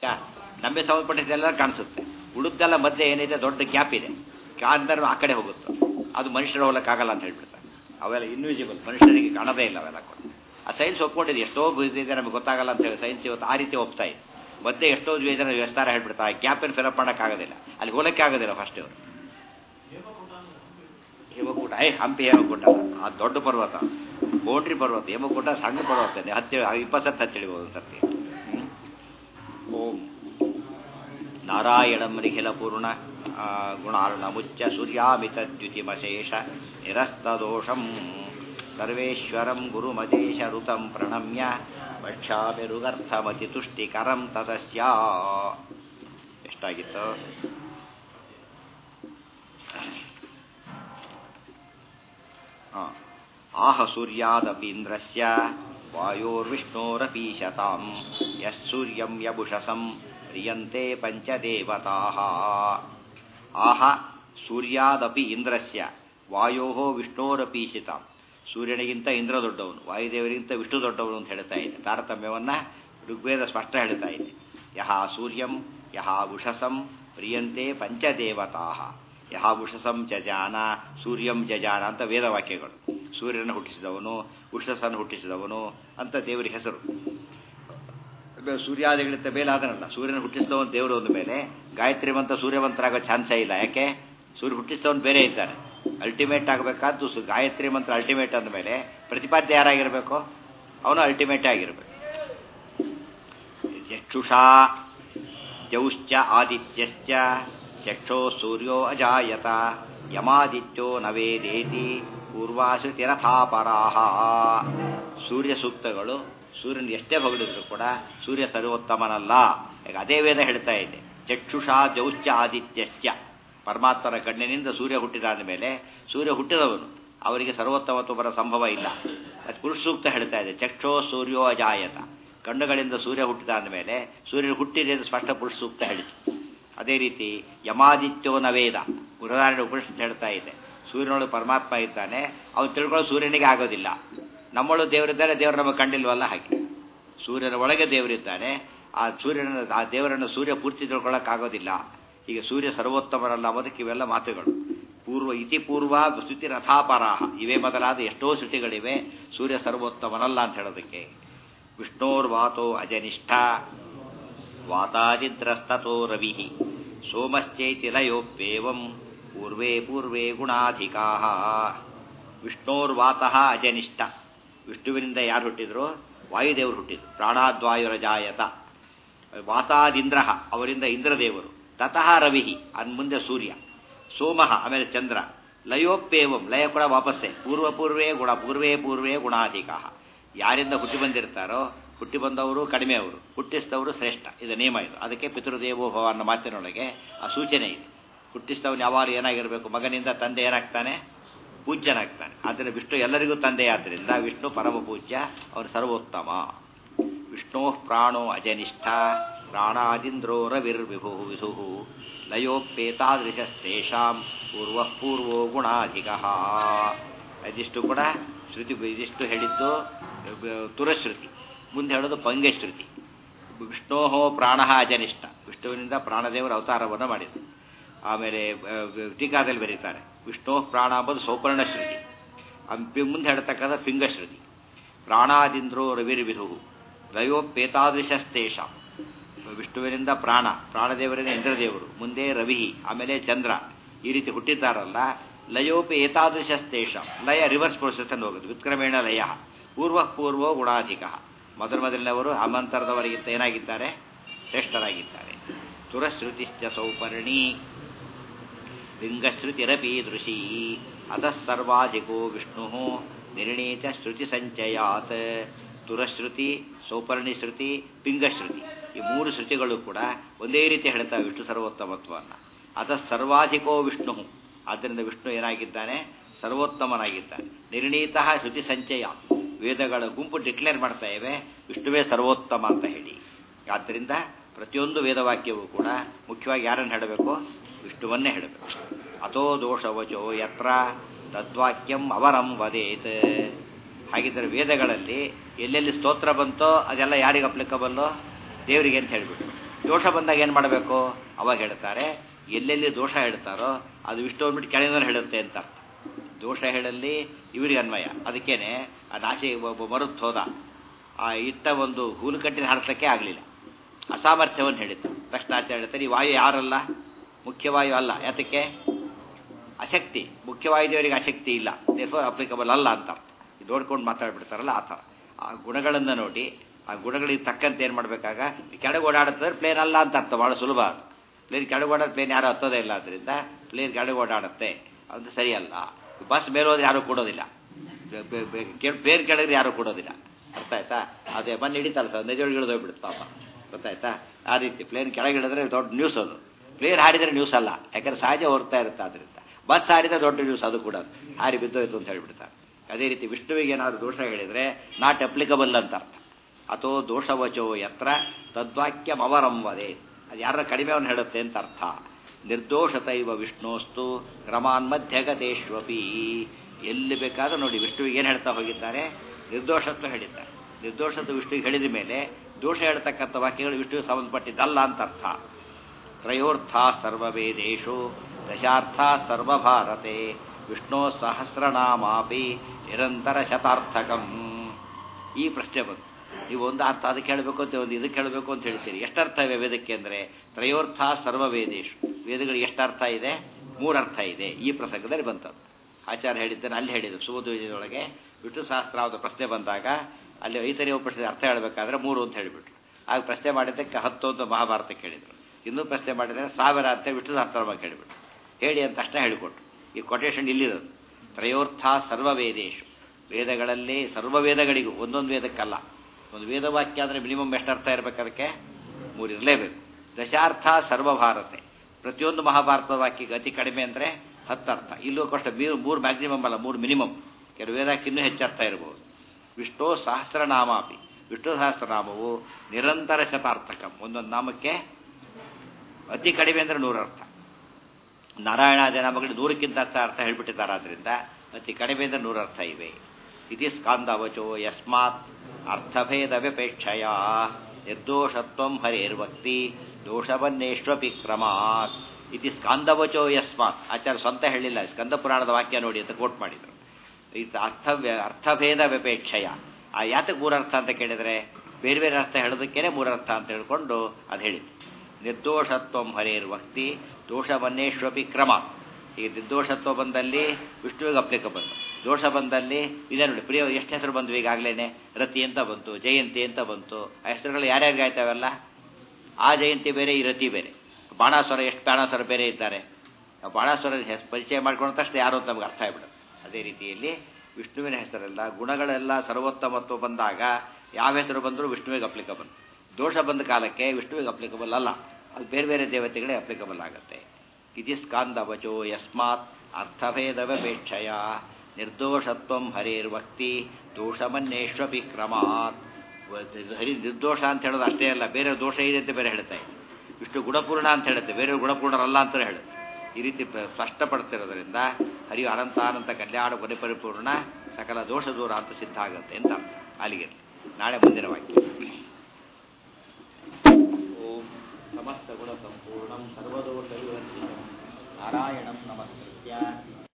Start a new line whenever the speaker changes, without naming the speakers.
ನಮಗೆ ಸಂಬಂಧಪಟ್ಟಿದ್ದೆಲ್ಲ ಕಾಣಿಸುತ್ತೆ ಉಳಿದೆಲ್ಲ ಮಧ್ಯೆ ಏನಿದೆ ದೊಡ್ಡ ಗ್ಯಾಪ್ ಇದೆ ಕಾಂತರ ಆ ಕಡೆ ಹೋಗುತ್ತೆ ಅದು ಮನುಷ್ಯರು ಹೋಗಕ್ಕಾಗಲ್ಲ ಅಂತ ಹೇಳ್ಬಿಡ್ತಾರೆ ಅವೆಲ್ಲ ಇನ್ವಿಸಿಬಲ್ ಮನುಷ್ಯರಿಗೆ ಕಾಣದೇ ಇಲ್ಲ ಅವೆಲ್ಲ ಕೂಡ ಆ ಸೈನ್ಸ್ ಒಪ್ಕೊಂಡಿದೆ ಎಷ್ಟೋ ಇದೆ ನಮಗೆ ಗೊತ್ತಾಗಲ್ಲ ಅಂತ ಹೇಳಿ ಸೈನ್ಸ್ ಇವತ್ತು ಆ ರೀತಿ ಒಪ್ತಾ ಇದೆ ಮತ್ತೆ ಎಷ್ಟೋ ಜನ ವಿಸ್ತಾರ ಹೇಳ್ಬಿಡ್ತಾ ಆ ಗ್ಯಾಪನ್ನು ಫಿಲಪ್ ಮಾಡೋಕ್ಕಾಗೋದಿಲ್ಲ ಅಲ್ಲಿ ಹೋಗಕ್ಕೆ ಆಗೋದಿಲ್ಲ ಫಸ್ಟ್ ಇವರು ಹೇಮಕೂಟ ಏ ಹಂಪಿ ಹೇಮಕೂಟ ಆ ದೊಡ್ಡ ಪರ್ವತ ಬೋಂಡ್ರಿ ಪರ್ವತ ಹೇಮಕೂಟ ಸಣ್ಣ ಪರ್ವತ ಹತ್ತಿ ಇಪ್ಪತ್ತು ಸತ್ತು ಹತ್ತಿಳಿಬೋದು ಸರ್ತಿ ಓಂ ನಾರಾಯಣಂ ನಿಖಿಲ ಪೂರ್ಣ ಗುಣಾರ್ಣ ಮುಚ್ಚ ಸೂರ್ಯಾಮಿತ ದ್ಯುತಿಮಶೇಷ ನಿರಸ್ತದೋಷಂ ಸರ್ವೇಶ್ವರಂ ಗುರುಮದೇಶ ಋತಂ ಪ್ರಣಮ್ಯ ವಕ್ಷಾಭಿರುಗರ್ಥಮತಿ ತುಷ್ಟಿಕರಂ ತದಸ್ಯ ಎಷ್ಟಾಗಿತ್ತು ಆಹ ಸೂರ್ಯಾದಪಿ ಇಂದ್ರಸ್ಯ ವಾಯೋರ್ವಿಷ್ಣೋರಪೀಶತಾಂ ಯಸ್ ಸೂರ್ಯಂ ಯಬುಷಸಂ ರಿಯಂತೆ ಪಂಚದೇವತಾಃ ಆಹ ಸೂರ್ಯಾದಪಿ ಇಂದ್ರಸ್ಯ ವಾಯೋ ವಿಷ್ಣೋರಪೀಶಿತಾಂ ಸೂರ್ಯನಿಗಿಂತ ಇಂದ್ರ ದೊಡ್ಡವನು ವಾಯುದೇವರಿಗಿಂತ ವಿಷ್ಣು ದೊಡ್ಡವನು ಅಂತ ಹೇಳ್ತಾ ಇದೆ ತಾರತಮ್ಯವನ್ನು ಋಗ್ವೇದ ಸ್ಪಷ್ಟ ಹೇಳ್ತಾ ಇದೆ ಯಹ ಸೂರ್ಯಂ ಯಹ ಉಷಸಂ ಪ್ರಿಯಂತೆ ಪಂಚದೇವತಾ ಯಹ ಉಷಸಂ ಜಜಾನ ಸೂರ್ಯಂ ಜಜಾನ ಅಂತ ವೇದವಾಕ್ಯಗಳು ಸೂರ್ಯನ ಹುಟ್ಟಿಸಿದವನು ಉಷಸನ್ನು ಹುಟ್ಟಿಸಿದವನು ಅಂತ ದೇವರ ಹೆಸರು ಸೂರ್ಯಾದಿಗಳಿಂದ ಮೇಲಾದನಲ್ಲ ಸೂರ್ಯನ ಹುಟ್ಟಿಸಿದವನು ದೇವರು ಒಂದು ಮೇಲೆ ಗಾಯತ್ರಿ ಮಂತ್ರ ಸೂರ್ಯಮಂತ್ರ ಚಾನ್ಸೇ ಇಲ್ಲ ಯಾಕೆ ಸೂರ್ಯ ಹುಟ್ಟಿಸಿದವನು ಬೇರೆ ಇದ್ದಾನೆ ಅಲ್ಟಿಮೇಟ್ ಆಗಬೇಕಾದ್ದು ಗಾಯತ್ರಿ ಮಂತ್ರ ಅಲ್ಟಿಮೇಟ್ ಅಂದ ಮೇಲೆ ಪ್ರತಿಪಾದ್ಯ ಯಾರಾಗಿರಬೇಕು ಅವನು ಅಲ್ಟಿಮೇಟ್ ಆಗಿರಬೇಕು ಚಕ್ಷುಷಾ ಜೌಶ್ಚ ಆದಿತ್ಯಶ್ಚ ಚಕ್ಷೋ ಸೂರ್ಯೋ ಅಜಾಯತ ಯಮಾದಿತ್ಯೋ ನವೇದೇತಿ ಪೂರ್ವಾಶ್ರುತಿರಥಾಪರಾಹ ಸೂರ್ಯ ಸೂಕ್ತಗಳು ಸೂರ್ಯನ ಎಷ್ಟೇ ಹೊಗಳಿದ್ರು ಕೂಡ ಸೂರ್ಯ ಸರ್ವೋತ್ತಮನಲ್ಲ ಈಗ ಅದೇ ವೇದ ಹೇಳ್ತಾ ಇದೆ ಚಕ್ಷುಷಾ ಜೌಶ್ಚ ಆದಿತ್ಯಶ್ಚ ಪರಮಾತ್ಮನ ಕಣ್ಣಿನಿಂದ ಸೂರ್ಯ ಹುಟ್ಟಿದಾದ ಮೇಲೆ ಸೂರ್ಯ ಹುಟ್ಟಿದವನು ಅವರಿಗೆ ಸರ್ವೋತ್ತಮತ್ವ ಬರೋ ಸಂಭವ ಇಲ್ಲ ಅದು ಪುರುಷ ಸೂಕ್ತ ಹೇಳ್ತಾ ಇದೆ ಚಕ್ಷೋ ಸೂರ್ಯೋ ಅಜಾಯತ ಕಣ್ಣುಗಳಿಂದ ಸೂರ್ಯ ಹುಟ್ಟಿದಾದ ಮೇಲೆ ಸೂರ್ಯನ ಹುಟ್ಟಿದೆ ಎಂದು ಸ್ಪಷ್ಟ ಪುರುಷ ಸೂಕ್ತ ಹೇಳಿತು ಅದೇ ರೀತಿ ಯಮಾದಿತ್ಯೋ ನವೇದ ಉದಾಹರಣೆ ಉಪನಿಷತ್ ಹೇಳ್ತಾ ಇದೆ ಸೂರ್ಯನೊಳಗೆ ಪರಮಾತ್ಮ ಇದ್ದಾನೆ ಅವನು ತಿಳ್ಕೊಳ್ಳೋ ಸೂರ್ಯನಿಗೆ ಆಗೋದಿಲ್ಲ ನಮ್ಮಳು ದೇವರಿದ್ದಾರೆ ದೇವರು ನಮಗೆ ಕಂಡಿಲ್ವಲ್ಲ ಹಾಗೆ ಸೂರ್ಯನ ಒಳಗೆ ದೇವರಿದ್ದಾನೆ ಆ ಸೂರ್ಯನ ಆ ದೇವರನ್ನು ಸೂರ್ಯ ಪೂರ್ತಿ ತಿಳ್ಕೊಳ್ಳೋಕ್ಕಾಗೋದಿಲ್ಲ ಈಗ ಸೂರ್ಯ ಸರ್ವೋತ್ತಮರಲ್ಲ ಅನ್ನೋದಕ್ಕೆ ಇವೆಲ್ಲ ಮಾತುಗಳು ಪೂರ್ವ ಇತಿ ಪೂರ್ವ ಸ್ತುತಿ ರಥಾಪರಾಹ ಇವೇ ಮೊದಲಾದ ಎಷ್ಟೋ ಶ್ರುತಿಗಳಿವೆ ಸೂರ್ಯ ಸರ್ವೋತ್ತಮನಲ್ಲ ಅಂತ ಹೇಳೋದಕ್ಕೆ ವಿಷ್ಣೋರ್ವಾತೋ ಅಜನಿಷ್ಠ ವಾತಾದಿದ್ರಸ್ತೋ ರವಿ ಸೋಮಶ್ಚೇತಿ ಲಯೋಪ್ಯೇವಂ ಪೂರ್ವೇ ಪೂರ್ವೇ ಗುಣಾಧಿಕಾ ವಿಷ್ಣೋರ್ವಾತಃ ಅಜನಿಷ್ಠ ವಿಷ್ಣುವಿನಿಂದ ಯಾರು ಹುಟ್ಟಿದ್ರು ವಾಯುದೇವರು ಹುಟ್ಟಿದ್ರು ಪ್ರಾಣಾದ್ವಾಯುರ ಜಾಯತ ವಾತಾದಿಂದ್ರ ಅವರಿಂದ ಇಂದ್ರದೇವರು ತತಃ ರವಿ ಅನ್ ಮುಂದೆ ಸೂರ್ಯ ಸೋಮಃ ಆಮೇಲೆ ಚಂದ್ರ ಲಯೋಪ್ಯೇವಂ ಲಯ ಕೂಡ ವಾಪಸ್ಸೆ ಪೂರ್ವ ಪೂರ್ವೇ ಗುಣ ಪೂರ್ವೇ ಪೂರ್ವೇ ಗುಣಾಧಿಕ ಯಾರಿಂದ ಹುಟ್ಟಿ ಬಂದಿರ್ತಾರೋ ಹುಟ್ಟಿ ಬಂದವರು ಕಡಿಮೆ ಅವರು ಹುಟ್ಟಿಸಿದವರು ಶ್ರೇಷ್ಠ ಇದು ನಿಯಮ ಇದು ಅದಕ್ಕೆ ಪಿತೃದೇವೋ ಭವ ಅನ್ನೋ ಮಾತಿನೊಳಗೆ ಆ ಸೂಚನೆ ಇದೆ ಹುಟ್ಟಿಸಿದವನು ಯಾವಾಗ ಏನಾಗಿರಬೇಕು ಮಗನಿಂದ ತಂದೆ ಏನಾಗ್ತಾನೆ ಪೂಜ್ಯನಾಗ್ತಾನೆ ಆದರೆ ವಿಷ್ಣು ಎಲ್ಲರಿಗೂ ತಂದೆ ಆದ್ದರಿಂದ ವಿಷ್ಣು ಪರಮ ಪೂಜ್ಯ ಅವನು ಸರ್ವೋತ್ತಮ ವಿಷ್ಣೋ ಪ್ರಾಣೋ ಅಜನಿಷ್ಠ ಪ್ರಾಣಾದಿಂದ್ರೋ ರವಿರ್ವಿಭು ವಿಧು ಲಯೋಪೇತಾದೃಶಸ್ತೇಷಾಂ ಪೂರ್ವ ಪೂರ್ವೋ ಗುಣಾಧಿಕ ಇದಿಷ್ಟು ಕೂಡ ಶ್ರುತಿ ಇದಿಷ್ಟು ಹೇಳಿದ್ದು ತುರಶ್ರುತಿ ಮುಂದೆ ಹೇಳೋದು ಪಂಗಶ್ರುತಿ ವಿಷ್ಣೋ ಪ್ರಾಣ ಅಜನಿಷ್ಠ ವಿಷ್ಣುವಿನಿಂದ ಪ್ರಾಣದೇವರ ಅವತಾರವನ್ನು ಮಾಡಿದರು ಆಮೇಲೆ ಟೀಕಾದಲ್ಲಿ ಬರೀತಾರೆ ವಿಷ್ಣು ಪ್ರಾಣ ಅಂಬುದು ಸೌಪರ್ಣ ಶ್ರುತಿ ಮುಂದೆ ಹೇಳ್ತಕ್ಕಂಥ ಪಿಂಗಶ್ರುತಿ ಪ್ರಾಣಾದಿಂದ್ರೋ ರವಿರ್ವಿಧು ಲಯೋಪೇತಾದೃಶಸ್ತೇಷ ವಿಷ್ಣುವಿನಿಂದ ಪ್ರಾಣ ಪ್ರಾಣದೇವರಿಂದ ಇಂದ್ರದೇವರು ಮುಂದೆ ರವಿ ಆಮೇಲೆ ಚಂದ್ರ ಈ ರೀತಿ ಹುಟ್ಟಿದ್ದಾರಲ್ಲ ಲಯೋಪಿ ಏತಾದೃಶಸ್ತೇಷ ಲಯ ರಿವರ್ಸ್ ಪ್ರೋಸೆಸ್ ಅನ್ನು ಹೋಗುತ್ತೆ ವಿಕ್ರಮೇಣ ಲಯ ಪೂರ್ವ ಪೂರ್ವ ಗುಣಾಧಿಕ ಮೊದಲ ಮೊದಲಿನವರು ಅಮಂತರದವರಿಗಿಂತ ಏನಾಗಿದ್ದಾರೆ ಶ್ರೇಷ್ಠರಾಗಿದ್ದಾರೆ ತುರಶ್ರುತಿಶ್ಚ ಸೌಪರ್ಣಿ ಲಿಂಗಶ್ರುತಿರಪಿ ದೃಶಿ ಅತಃ ಸರ್ವಾಧಿಕೋ ವಿಷ್ಣು ನಿರ್ಣೀತ ಶ್ರುತಿ ಸಂಚಯಾತ್ ತುರಶ್ರುತಿ ಸೌಪರ್ಣಿ ಶ್ರುತಿ ಪಿಂಗಶ್ರುತಿ ಈ ಮೂರು ಶ್ರುತಿಗಳು ಕೂಡ ಒಂದೇ ರೀತಿ ಹೇಳ್ತಾವೆ ವಿಷ್ಣು ಸರ್ವೋತ್ತಮತ್ವವನ್ನು ಅತಃ ಸರ್ವಾಧಿಕೋ ವಿಷ್ಣು ಆದ್ದರಿಂದ ವಿಷ್ಣು ಏನಾಗಿದ್ದಾನೆ ಸರ್ವೋತ್ತಮನಾಗಿದ್ದಾನೆ ನಿರ್ಣೀತ ಶ್ರುತಿ ಸಂಚಯ ವೇದಗಳ ಗುಂಪು ಡಿಕ್ಲೇರ್ ಮಾಡ್ತಾ ಇವೆ ವಿಷ್ಣುವೇ ಸರ್ವೋತ್ತಮ ಅಂತ ಹೇಳಿ ಆದ್ದರಿಂದ ಪ್ರತಿಯೊಂದು ವೇದವಾಕ್ಯವೂ ಕೂಡ ಮುಖ್ಯವಾಗಿ ಯಾರನ್ನು ಹೇಳಬೇಕು ವಿಷ್ಣುವನ್ನೇ ಹೇಳಬೇಕು ಅಥೋ ದೋಷವಚೋ ಯತ್ರ ತದ್ವಾಕ್ಯಂ ಅವರಂ ವದೇತ್ ಹಾಗಿದ್ದರೆ ವೇದಗಳಲ್ಲಿ ಎಲ್ಲೆಲ್ಲಿ ಸ್ತೋತ್ರ ಬಂತೋ ಅದೆಲ್ಲ ಯಾರಿಗೆ ಅಪ್ಲಿಕಬಲ್ಲು ದೇವರಿಗೆ ಅಂತ ಹೇಳಿಬಿಟ್ಟು ದೋಷ ಬಂದಾಗ ಏನು ಮಾಡಬೇಕು ಅವಾಗ ಹೇಳ್ತಾರೆ ಎಲ್ಲೆಲ್ಲಿ ದೋಷ ಹೇಳ್ತಾರೋ ಅದು ವಿಷ್ಣು ಅಂದ್ಬಿಟ್ಟು ಕೆಳಗಿನ ಹೇಳುತ್ತೆ ಅಂತ ಅರ್ಥ ದೋಷ ಹೇಳಲ್ಲಿ ಇವರಿಗೆ ಅನ್ವಯ ಅದಕ್ಕೇನೆ ಆ ನಾಶಿ ಒಬ್ಬ ಮರುತ್ ಹೋದ ಆ ಇಟ್ಟ ಒಂದು ಹೂಲು ಕಟ್ಟಿನ ಹಾರಿಸಲಿಕ್ಕೆ ಆಗಲಿಲ್ಲ ಅಸಾಮರ್ಥ್ಯವನ್ನು ಹೇಳಿತ್ತು ತಕ್ಷಣ ಆಚಾರ್ಯ ಹೇಳ್ತಾರೆ ಈ ವಾಯು ಯಾರಲ್ಲ ಮುಖ್ಯವಾಯು ಅಲ್ಲ ಯಾತಕ್ಕೆ ಅಶಕ್ತಿ ಮುಖ್ಯವಾಯುದೇವರಿಗೆ ಅಶಕ್ತಿ ಇಲ್ಲ ದೇಫೋರ್ ಅಪ್ಲಿಕಬಲ್ ಅಲ್ಲ ಅಂತ ಇದು ನೋಡ್ಕೊಂಡು ಮಾತಾಡ್ಬಿಡ್ತಾರಲ್ಲ ಆ ಥರ ಆ ಗುಣಗಳನ್ನು ನೋಡಿ ಆ ಗುಣಗಳಿಗೆ ತಕ್ಕಂತೆ ಏನು ಮಾಡಬೇಕಾಗ ಕೆಳಗೆ ಓಡಾಡುತ್ತದೆ ಪ್ಲೇನ್ ಅಲ್ಲ ಅಂತ ಅರ್ಥ ಭಾಳ ಸುಲಭ ಅದು ಪ್ಲೇನ್ ಕೆಳಗೆ ಓಡಾಡ ಪ್ಲೇನ್ ಯಾರು ಹತ್ತೋದೇ ಇಲ್ಲ ಅದರಿಂದ ಪ್ಲೇನ್ ಕೆಳಗೆ ಓಡಾಡುತ್ತೆ ಅದು ಸರಿಯಲ್ಲ ಬಸ್ ಮೇಲೆ ಹೋದ್ರೆ ಯಾರೂ ಕೊಡೋದಿಲ್ಲ ಪ್ಲೇನ್ ಕೆಳಗೆ ಯಾರೂ ಕೊಡೋದಿಲ್ಲ ಅರ್ಥ ಆಯ್ತಾ ಅದೇ ಬಂದು ಹಿಡಿತಲ್ಲ ಸರ್ ನಿಜವಾಗಿ ಇಳಿದೋಗ್ಬಿಡುತ್ತೆ ಪಾಪ ಗೊತ್ತಾಯ್ತಾ ಆ ರೀತಿ ಪ್ಲೇನ್ ಕೆಳಗೆ ಇಳಿದ್ರೆ ದೊಡ್ಡ ನ್ಯೂಸ್ ಅದು ಪ್ಲೇನ್ ಹಾರಿದ್ರೆ ನ್ಯೂಸ್ ಅಲ್ಲ ಯಾಕಂದ್ರೆ ಸಹಜ ಹೊರ್ತಾ ಇರುತ್ತೆ ಅದರಿಂದ ಬಸ್ ಹಾರಿದ್ರೆ ದೊಡ್ಡ ನ್ಯೂಸ್ ಅದು ಕೂಡ ಹಾರಿ ಬಿದ್ದೋಯ್ತು ಅಂತ ಹೇಳ್ಬಿಡ್ತಾರೆ ಅದೇ ರೀತಿ ವಿಷ್ಣುವಿಗೆ ಏನಾದ್ರು ದೋಷ ಹೇಳಿದರೆ ನಾಟ್ ಅಪ್ಲಿಕಬಲ್ ಅಂತ ಅರ್ಥ ಅಥೋ ದೋಷವಚೋ ಯತ್ರ ತದ್ವಾಕ್ಯಂ ಅವರಂ ವದೆ ಅದು ಯಾರ ಕಡಿಮೆವನ್ನು ಹೇಳುತ್ತೆ ಅಂತ ಅರ್ಥ ನಿರ್ದೋಷತೈವ ವಿಷ್ಣೋಸ್ತು ಕ್ರಮಾನ್ ಮಧ್ಯಗತೇಶ್ವಪಿ ಎಲ್ಲಿ ಬೇಕಾದ್ರೂ ನೋಡಿ ವಿಷ್ಣುವಿಗೆ ಏನು ಹೇಳ್ತಾ ಹೋಗಿದ್ದಾರೆ ನಿರ್ದೋಷತ್ವ ಹೇಳಿದ್ದಾರೆ ನಿರ್ದೋಷತ್ವ ವಿಷ್ಣುವಿಗೆ ಹೇಳಿದ ಮೇಲೆ ದೋಷ ಹೇಳ್ತಕ್ಕಂಥ ವಾಕ್ಯಗಳು ವಿಷ್ಣುವಿಗೆ ಸಂಬಂಧಪಟ್ಟಿದ್ದಲ್ಲ ಅಂತ ಅರ್ಥ ತ್ರಯೋರ್ಥ ಸರ್ವವೇದೇಶು ದಶಾರ್ಥ ಸರ್ವಭಾರತೆ ವಿಷ್ಣು ಸಹಸ್ರನಾಮಾಪಿ ನಿರಂತರ ಶತಾರ್ಥಕಂ ಈ ಪ್ರಶ್ನೆ ಬಂತು ನೀವು ಒಂದು ಅರ್ಥ ಅದಕ್ಕೆ ಹೇಳಬೇಕು ಅಂತ ಒಂದು ಇದಕ್ಕೆ ಹೇಳಬೇಕು ಅಂತ ಹೇಳ್ತೀರಿ ಎಷ್ಟರ್ಥ ಇವೆ ವೇದಕ್ಕೆ ಅಂದರೆ ತ್ರಯೋರ್ಥ ಸರ್ವವೇದೇಶು ವೇದಗಳಿಗೆ ಎಷ್ಟು ಅರ್ಥ ಇದೆ ಮೂರು ಅರ್ಥ ಇದೆ ಈ ಪ್ರಸಂಗದಲ್ಲಿ ಬಂತದ್ದು ಆಚಾರ್ಯ ಹೇಳಿದ್ದಾನೆ ಅಲ್ಲಿ ಹೇಳಿದ್ರು ಸುಬೋಧೊಳಗೆ ವಿಷ್ಣು ಸಹಸ್ರಾವದ ಪ್ರಶ್ನೆ ಬಂದಾಗ ಅಲ್ಲಿ ಐತರಿಯ ಉಪನಿಷತ್ ಅರ್ಥ ಹೇಳಬೇಕಾದ್ರೆ ಮೂರು ಅಂತ ಹೇಳಿಬಿಟ್ರು ಆಗ ಪ್ರಶ್ನೆ ಮಾಡಿದ್ದಕ್ಕೆ ಹತ್ತು ಅಂತ ಮಹಾಭಾರತಕ್ಕೆ ಹೇಳಿದರು ಇನ್ನೂ ಪ್ರಶ್ನೆ ಮಾಡಿದರೆ ಸಾವಿರ ಅಂತ ವಿಷ್ಣು ಸಹಸ್ರವಾಗಿ ಹೇಳಿಬಿಟ್ರು ಹೇಳಿ ಅಂತ ತಕ್ಷಣ ಹೇಳಿಕೊಟ್ರು ಈ ಕೊಟೇಶನ್ ಇಲ್ಲಿರೋದು ತ್ರಯೋರ್ಥ ಸರ್ವವೇದೇಶು ವೇದಗಳಲ್ಲಿ ಸರ್ವ ವೇದಗಳಿಗೂ ಒಂದೊಂದು ವೇದಕ್ಕಲ್ಲ ಒಂದು ವೇದವಾಕ್ಯ ಅಂದರೆ ಮಿನಿಮಮ್ ಎಷ್ಟು ಅರ್ಥ ಇರಬೇಕು ಅದಕ್ಕೆ ಮೂರು ಇರಲೇಬೇಕು ದಶಾರ್ಥ ಸರ್ವಭಾರತೆ ಪ್ರತಿಯೊಂದು ಮಹಾಭಾರತದ ವಾಕ್ಯಕ್ಕೆ ಅತಿ ಕಡಿಮೆ ಅಂದರೆ ಹತ್ತು ಅರ್ಥ ಇಲ್ಲೂ ಕಷ್ಟ ಮೂರು ಮೂರು ಮ್ಯಾಕ್ಸಿಮಮ್ ಅಲ್ಲ ಮೂರು ಮಿನಿಮಮ್ ಕೆಲವು ವೇದಕ್ಕೆ ಇನ್ನೂ ಹೆಚ್ಚು ಅರ್ಥ ಇರಬಹುದು ವಿಷ್ಣು ಸಹಸ್ರನಾಮಾಪಿ ವಿಷ್ಣು ಸಹಸ್ರನಾಮವು ನಿರಂತರ ಶತಾರ್ಥಕಂ ಒಂದೊಂದು ನಾಮಕ್ಕೆ ಅತಿ ಕಡಿಮೆ ಅಂದರೆ ನೂರ ಅರ್ಥ ನಾರಾಯಣಾದಿ ನಾಮಗಳು ನೂರಕ್ಕಿಂತ ಅರ್ಥ ಅರ್ಥ ಹೇಳ್ಬಿಟ್ಟಿದ್ದಾರೆ ಆದ್ದರಿಂದ ಅತಿ ಕಡಿಮೆ ಅಂದರೆ ನೂರ ಅರ್ಥ ಇವೆ ಇತಿ ಸ್ಕಾಂದವಚೋ ಯಸ್ಮಾತ್ ಅರ್ಥಭೇದ ವ್ಯಪೇಕ್ಷಯ ನಿರ್ದೋಷತ್ವಂ ಹರೇರ್ವಕ್ತಿ ದೋಷವನ್ನೇಷ್ವಪಿ ಕ್ರಮಾತ್ ಇತಿ ಸ್ಕಾಂದವಚೋ ಯಸ್ಮಾತ್ ಆಚಾರ್ಯ ಸ್ವಂತ ಹೇಳಿಲ್ಲ ಸ್ಕಂದ ಪುರಾಣದ ವಾಕ್ಯ ನೋಡಿ ಅಂತ ಕೋಟ್ ಮಾಡಿದರು ಇದು ಅರ್ಥ ಅರ್ಥಭೇದ ವ್ಯಪೇಕ್ಷಯ ಆ ಯಾತಕ್ಕೆ ಮೂರರ್ಥ ಅಂತ ಕೇಳಿದರೆ ಬೇರೆ ಬೇರೆ ಅರ್ಥ ಹೇಳೋದಕ್ಕೇನೆ ಮೂರರ್ಥ ಅಂತ ಹೇಳ್ಕೊಂಡು ಅದು ಹೇಳಿದ್ದು ನಿರ್ದೋಷತ್ವಂ ಹರೇರ್ವಕ್ತಿ ದೋಷವನ್ನೇಶ್ವಪಿ ಕ್ರಮ ಈಗ ನಿರ್ದೋಷತ್ವ ಬಂದಲ್ಲಿ ವಿಷ್ಣುವಿಗೆ ಅಪ್ಲಿಕಬಲ್ ದೋಷ ಬಂದಲ್ಲಿ ಇದೆ ನೋಡಿ ಪ್ರಿಯ ಎಷ್ಟು ಹೆಸರು ಬಂದ್ವು ಈಗಾಗಲೇ ರತಿ ಅಂತ ಬಂತು ಜಯಂತಿ ಅಂತ ಬಂತು ಆ ಹೆಸರುಗಳು ಯಾರ್ಯಾರಿಗೆ ಆಯ್ತಾವೆಲ್ಲ ಆ ಜಯಂತಿ ಬೇರೆ ಈ ರತಿ ಬೇರೆ ಬಾಣಾಸುರ ಎಷ್ಟು ಬಾಣಾಸುರ ಬೇರೆ ಇದ್ದಾರೆ ಆ ಬಾಣಾಸುರ ಹೆಸ್ ಪರಿಚಯ ಮಾಡ್ಕೊಂಡ ತಕ್ಷಣ ಯಾರು ಅಂತ ನಮ್ಗೆ ಅರ್ಥ ಆಗ್ಬಿಡುತ್ತೆ ಅದೇ ರೀತಿಯಲ್ಲಿ ವಿಷ್ಣುವಿನ ಹೆಸರೆಲ್ಲ ಗುಣಗಳೆಲ್ಲ ಸರ್ವೋತ್ತಮತ್ವ ಬಂದಾಗ ಯಾವ ಹೆಸರು ಬಂದರೂ ವಿಷ್ಣುವಿಗೆ ಅಪ್ಲಿಕಬಲ್ ದೋಷ ಬಂದ ಕಾಲಕ್ಕೆ ವಿಷ್ಣುವಿಗೆ ಅಪ್ಲಿಕಬಲ್ ಅಲ್ಲ ಅದು ಬೇರೆ ಬೇರೆ ದೇವತೆಗಳೇ ಅಪ್ಲಿಕಬಲ್ ಆಗುತ್ತೆ ಇತಿ ಸ್ಕಾಂದವಚೋ ಯಸ್ಮಾತ್ ಅರ್ಥಭೇದವಪೇಕ್ಷಯ ನಿರ್ದೋಷತ್ವಂ ಹರೇರ್ವಕ್ತಿ ದೋಷಮನ್ನೇಶ್ವಪಿ ಕ್ರಮಾತ್ ಹರಿ ನಿರ್ದೋಷ ಅಂತ ಹೇಳೋದು ಅಷ್ಟೇ ಅಲ್ಲ ಬೇರೆ ದೋಷ ಇದೆ ಅಂತ ಬೇರೆ ಹೇಳ್ತಾ ಇದೆ ಇಷ್ಟು ಗುಣಪೂರ್ಣ ಅಂತ ಹೇಳುತ್ತೆ ಬೇರೆ ಗುಣಪೂರ್ಣರಲ್ಲ ಅಂತ ಹೇಳುತ್ತೆ ಈ ರೀತಿ ಸ್ಪಷ್ಟಪಡ್ತಿರೋದ್ರಿಂದ ಹರಿಯು ಅನಂತಾನಂತ ಕಲ್ಯಾಣ ಗುಣಪರಿಪೂರ್ಣ ಸಕಲ ದೋಷ ದೂರ ಅಂತ ಸಿದ್ಧ ಆಗುತ್ತೆ ಅಂತ ಅರ್ಥ ಅಲ್ಲಿಗೆ ನಾಳೆ ಮುಂದಿನ ವಾಕ್ಯ ಓಂ ಸಮಸ್ತ ಗುಣ ಸಂಪೂರ್ಣಂ ಸರ್ವದೋಷ ನಾರಾಯಣಂ ನಮಸ್ಕೃತ್ಯ